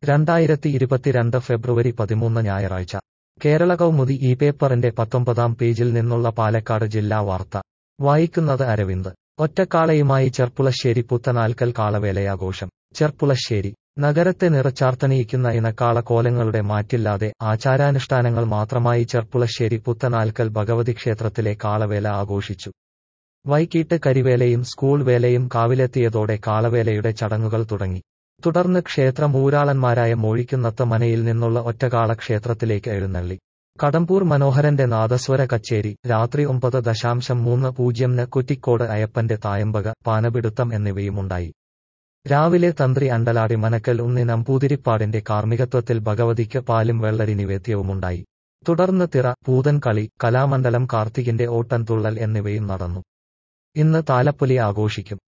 രണ്ടായിരത്തി ഇരുപത്തിരണ്ട് ഫെബ്രുവരി പതിമൂന്ന് ഞായറാഴ്ച കേരള കൗമുദി ഈ പേപ്പറിന്റെ പത്തൊമ്പതാം പേജിൽ നിന്നുള്ള പാലക്കാട് ജില്ലാ വാർത്ത വായിക്കുന്നത് അരവിന്ദ് ഒറ്റക്കാളയുമായി ചെർപ്പുളശ്ശേരി പുത്തനാൽക്കൽ കാളവേലയാഘോഷം ചെർപ്പുളശ്ശേരി നഗരത്തെ നിറച്ചാർത്തണിയിക്കുന്ന ഇണക്കാള കോലങ്ങളുടെ മാറ്റില്ലാതെ ആചാരാനുഷ്ഠാനങ്ങൾ മാത്രമായി ചെർപ്പുളശ്ശേരി പുത്തനാൽക്കൽ ഭഗവതി ക്ഷേത്രത്തിലെ കാളവേല ആഘോഷിച്ചു വൈകീട്ട് കരിവേലയും സ്കൂൾ വേലയും കാവിലെത്തിയതോടെ കാളവേലയുടെ ചടങ്ങുകൾ തുടങ്ങി തുടർന്ന് ക്ഷേത്രം ഊരാളന്മാരായ മോഴിക്കുന്നത്ത് മനയിൽ നിന്നുള്ള ഒറ്റകാള ക്ഷേത്രത്തിലേക്ക് എഴുന്നള്ളി കടമ്പൂർ മനോഹരന്റെ നാദസ്വര കച്ചേരി രാത്രി ഒമ്പത് ദശാംശം മൂന്ന് പൂജ്യംന് കുറ്റിക്കോട് അയ്യപ്പന്റെ തായമ്പക പാനപിടുത്തം എന്നിവയുമുണ്ടായി രാവിലെ തന്ത്രി അണ്ടലാടി മനക്കൽ ഉണ്ണി നമ്പൂതിരിപ്പാടിന്റെ കാർമ്മികത്വത്തിൽ ഭഗവതിക്ക് പാലും വെള്ളരി നിവേദ്യവുമുണ്ടായി തുടർന്ന് തിറ പൂതൻ കളി കലാമണ്ഡലം കാർത്തികിന്റെ ഓട്ടൻതുള്ളൽ എന്നിവയും നടന്നു ഇന്ന് താലപ്പൊലി ആഘോഷിക്കും